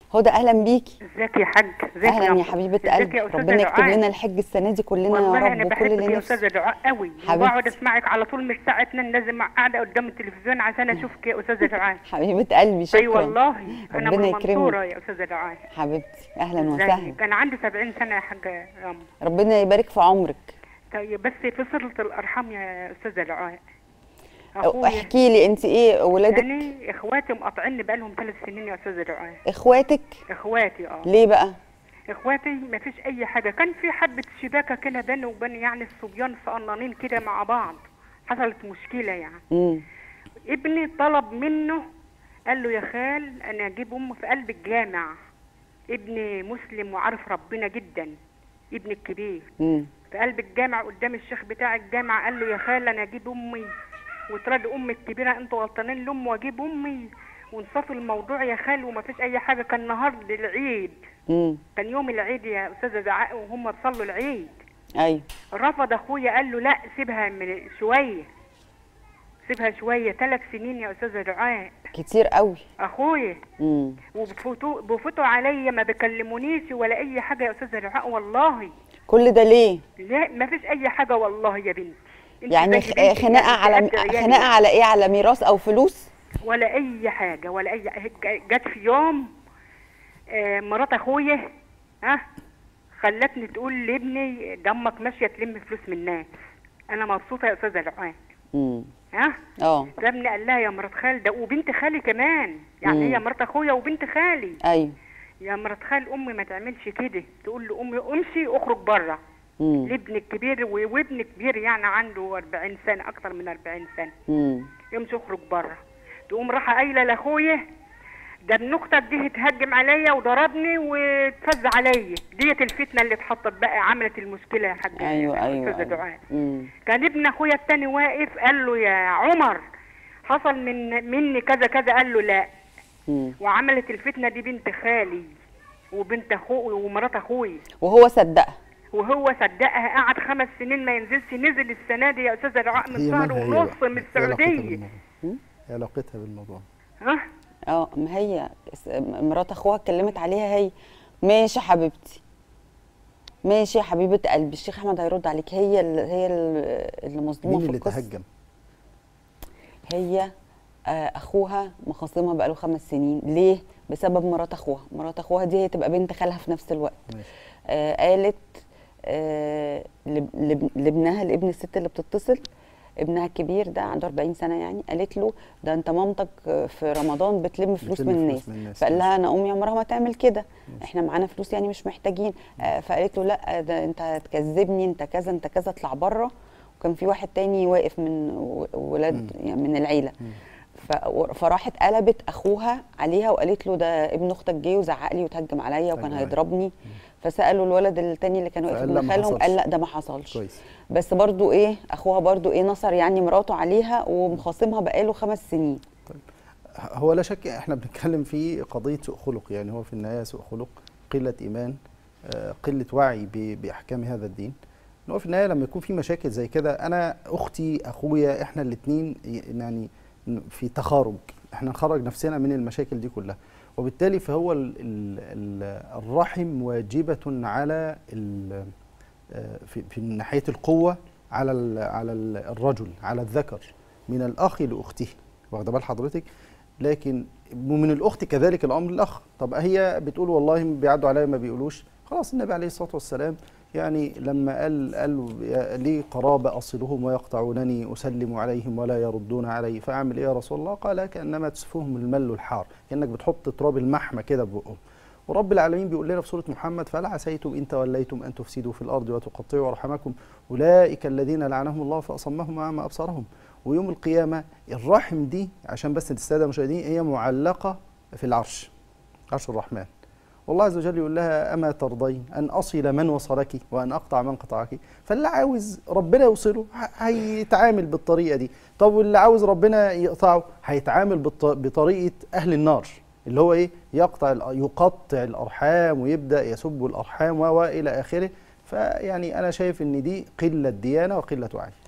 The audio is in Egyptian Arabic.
هدى اهلا بيكي ازيك يا حاج ازيك اهلا يا أم؟ حبيبه ازيك قلبي يا أستاذة ربنا يكتب دعاء؟ لنا الحج السنه دي كلنا والله يا انا رب وكل بحبك اللي يا نفسه استاذه دعاء قوي حبيبتي. وبقعد اسمعك على طول من الساعه 2 لازم قاعده قدام التلفزيون عشان اشوفك يا استاذه دعاء حبيبه قلبي شكرا اي والله انا ربنا من يكرمك. المنصوره يا استاذه دعاء حبيبتي اهلا وسهلا ازيك انا عندي 70 سنه يا حاجه رام ربنا يبارك في عمرك طيب بس في صله الارحام يا استاذه دعاء أو احكي لي انت ايه ولادك يعني اخواتي مقاطعيني بقالهم ثلاث سنين يا استاذه دعاء اخواتك اخواتي اه ليه بقى اخواتي ما فيش اي حاجه كان في حبه شباكه كده بيني وبين يعني الصبيان صقنانين كده مع بعض حصلت مشكله يعني امم ابني طلب منه قال له يا خال انا اجيب امي في قلب الجامع ابني مسلم وعارف ربنا جدا ابني الكبير امم في قلب الجامع قدام الشيخ بتاع الجامع قال له يا خال انا اجيب امي وتراد امي الكبيره انتوا غلطانين لام واجيب امي ونصفي الموضوع يا خال وما فيش اي حاجه كان نهار العيد امم كان يوم العيد يا استاذه دعاء وهم بيصلوا العيد ايوه رفض اخويا قال له لا سيبها من شويه سيبها شويه ثلاث سنين يا استاذه دعاء كتير قوي اخويا امم وبفوتوا بفوتوا عليا ما بيكلمونيش ولا اي حاجه يا استاذه دعاء والله كل ده ليه لا ما فيش اي حاجه والله يا بنتي انت يعني زي خ- بنتي خناقه يعني على قد عيالي. خناقه على ايه على ميراث او فلوس ولا اي حاجه ولا اي جت في يوم آه، مرات اخويا ها خلتني تقول لابني دمك ماشيه تلم فلوس من الناس انا مبسوطه يا استاذه دعاء امم ها اه فابني قال لها يا مرات خال ده وبنت خالي كمان يعني مم. هي مرات اخويا وبنت خالي ايوه يا مرات خال امي ما تعملش كده تقول له امي امشي اخرج بره امم لابني الكبير و- وابني كبير يعني عنده 40 سنه اكتر من 40 سنه امم يمشي اخرج بره تقوم راح قايله لاخويا ده ابن اختك جه اتهجم عليا وضربني واتفز عليا ديت الفتنه اللي اتحطت بقى عملت المشكله يا حاج ايوه ايوه, استاذه أيوة. دعاء امم كان ابن اخويا التاني واقف قال له يا عمر حصل من مني كذا كذا قال له لا امم وعملت الفتنه دي بنت خالي وبنت اخوي ومرات اخوي وهو صدقها وهو صدقها قعد خمس سنين ما ينزلش نزل السنه دي يا استاذه دعاء من هي شهر مالها هي ونص بقى؟ من إيه علاقتها السعوديه بالموضوع؟ إيه علاقتها بالموضوع ها اه ما هي س- مرات اخوها اتكلمت عليها هي ماشي يا حبيبتي ماشي يا حبيبه قلبي الشيخ احمد هيرد عليك هي ال- هي ال- اللي مظلومه مين في اللي القصه تهجم هي آه، اخوها مخاصمها بقاله خمس سنين ليه بسبب مرات اخوها مرات اخوها دي هي تبقى بنت خالها في نفس الوقت ماشي آه قالت آه لب- لب- لابنها لابن الست اللي بتتصل ابنها الكبير ده عنده 40 سنه يعني قالت له ده انت مامتك آه، في رمضان بتلم فلوس بتلم من فلوس الناس من الناس، فقال لها ماشي. انا امي عمرها ما تعمل كده احنا معانا فلوس يعني مش محتاجين آه فقالت له لا ده انت هتكذبني انت كذا انت كذا اطلع بره وكان في واحد تاني واقف من و- ولاد يعني من العيله ف- فراحت قلبت اخوها عليها وقالت له ده ابن اختك جه وزعق لي وتهجم عليا وكان أيوة. هيضربني فسالوا الولد التاني اللي كان واقف فقال لا ابن ما خالهم حصلش. قال لا ده ما حصلش كويس بس برضو ايه اخوها برضو ايه نصر يعني مراته عليها ومخاصمها بقاله خمس سنين هو لا شك احنا بنتكلم في قضيه سوء خلق يعني هو في النهايه سوء خلق قله ايمان آه، قله وعي ب- باحكام هذا الدين إن هو في النهايه لما يكون في مشاكل زي كده انا اختي اخويا احنا الاثنين يعني في تخارج احنا نخرج نفسنا من المشاكل دي كلها وبالتالي فهو ال ال ال الرحم واجبه على ال- آه، في في ناحيه القوه على ال على ال- الرجل على الذكر من الاخ لاخته واخده بال حضرتك لكن ومن الاخت كذلك الامر الاخ طب هي بتقول والله بيعدوا عليا ما بيقولوش خلاص النبي عليه الصلاه والسلام يعني لما قال قال يا- لي قرابه اصلهم ويقطعونني اسلم عليهم ولا يردون علي فاعمل ايه يا رسول الله؟ قال كانما تسفهم المل الحار كانك بتحط تراب المحمى كده في بقهم ورب العالمين بيقول لنا في سوره محمد فلا عسيتم ان توليتم ان تفسدوا في الارض وتقطعوا ارحامكم اولئك الذين لعنهم الله فاصمهم واعمى ابصارهم ويوم القيامه الرحم دي عشان بس الساده المشاهدين هي معلقه في العرش عرش الرحمن والله عز وجل يقول لها اما ترضين ان اصل من وصلك وان اقطع من قطعك فاللي عاوز ربنا يوصله ه- هيتعامل بالطريقه دي طب واللي عاوز ربنا يقطعه هيتعامل بالط- بطريقه اهل النار اللي هو ايه يقطع الأ- يقطع الارحام ويبدا يسب الارحام و- والى اخره فيعني انا شايف ان دي قله ديانه وقله وعي